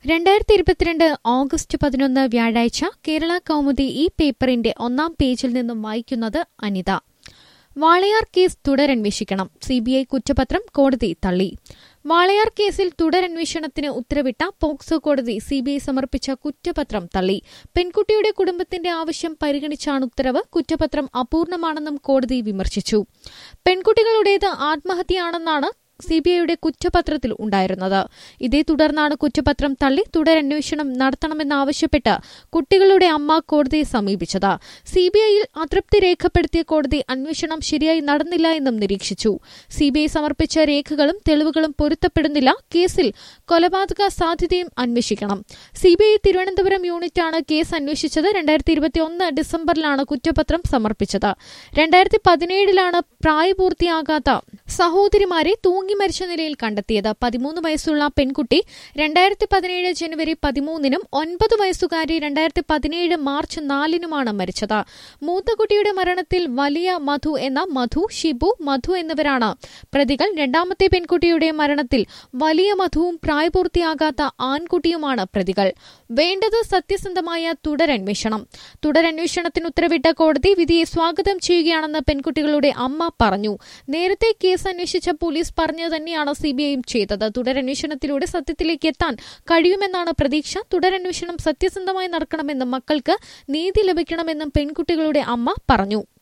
രണ്ടായിരത്തി ഇരുപത്തിരണ്ട് ഓഗസ്റ്റ് പതിനൊന്ന് വ്യാഴാഴ്ച കേരള കൗമുദി ഈ പേപ്പറിന്റെ ഒന്നാം പേജിൽ നിന്നും വായിക്കുന്നത് അനിത വാളയാർ കേസ് തുടരന്വേഷിക്കണം സിബിഐ കുറ്റപത്രം കോടതി തള്ളി വാളയാർ കേസിൽ തുടരന്വേഷണത്തിന് ഉത്തരവിട്ട പോക്സോ കോടതി സിബിഐ സമർപ്പിച്ച കുറ്റപത്രം തള്ളി പെൺകുട്ടിയുടെ കുടുംബത്തിന്റെ ആവശ്യം പരിഗണിച്ചാണ് ഉത്തരവ് കുറ്റപത്രം അപൂർണമാണെന്നും കോടതി വിമർശിച്ചു പെൺകുട്ടികളുടേത് ആത്മഹത്യയാണെന്നാണ് സിബിഐയുടെ കുറ്റപത്രത്തിൽ ഉണ്ടായിരുന്നത് ഇതേ തുടർന്നാണ് കുറ്റപത്രം തള്ളി തുടരന്വേഷണം നടത്തണമെന്നാവശ്യപ്പെട്ട് കുട്ടികളുടെ അമ്മ കോടതിയെ സമീപിച്ചത് സിബിഐയിൽ അതൃപ്തി രേഖപ്പെടുത്തിയ കോടതി അന്വേഷണം ശരിയായി നടന്നില്ല എന്നും നിരീക്ഷിച്ചു സിബിഐ സമർപ്പിച്ച രേഖകളും തെളിവുകളും പൊരുത്തപ്പെടുന്നില്ല കേസിൽ കൊലപാതക സാധ്യതയും അന്വേഷിക്കണം സിബിഐ തിരുവനന്തപുരം യൂണിറ്റാണ് കേസ് അന്വേഷിച്ചത് രണ്ടായിരത്തി ഇരുപത്തിയൊന്ന് ഡിസംബറിലാണ് കുറ്റപത്രം സമർപ്പിച്ചത് രണ്ടായിരത്തി പതിനേഴിലാണ് പ്രായപൂർത്തിയാകാത്ത സഹോദരിമാരെ തൂങ്ങി മരിച്ച നിലയിൽ കണ്ടെത്തിയത് പതിമൂന്ന് വയസ്സുള്ള പെൺകുട്ടി രണ്ടായിരത്തി പതിനേഴ് ജനുവരി പതിമൂന്നിനും ഒൻപത് വയസ്സുകാരി രണ്ടായിരത്തി പതിനേഴ് മാർച്ച് നാലിനുമാണ് മരിച്ചത് മൂത്ത കുട്ടിയുടെ മരണത്തിൽ വലിയ മധു എന്ന മധു ഷിബു മധു എന്നിവരാണ് പ്രതികൾ രണ്ടാമത്തെ പെൺകുട്ടിയുടെ മരണത്തിൽ വലിയ മധുവും പ്രായപൂർത്തിയാകാത്ത ആൺകുട്ടിയുമാണ് പ്രതികൾ വേണ്ടത് സത്യസന്ധമായ തുടരന്വേഷണം തുടരന്വേഷണത്തിന് ഉത്തരവിട്ട കോടതി വിധിയെ സ്വാഗതം ചെയ്യുകയാണെന്ന് പെൺകുട്ടികളുടെ അമ്മ പറഞ്ഞു നേരത്തെ കേസ് അന്വേഷിച്ച പോലീസ് പറഞ്ഞു തന്നെയാണ് സിബിഐയും ചെയ്തത് തുടരന്വേഷണത്തിലൂടെ സത്യത്തിലേക്ക് എത്താൻ കഴിയുമെന്നാണ് പ്രതീക്ഷ തുടരന്വേഷണം സത്യസന്ധമായി നടക്കണമെന്നും മക്കൾക്ക് നീതി ലഭിക്കണമെന്നും പെൺകുട്ടികളുടെ അമ്മ പറഞ്ഞു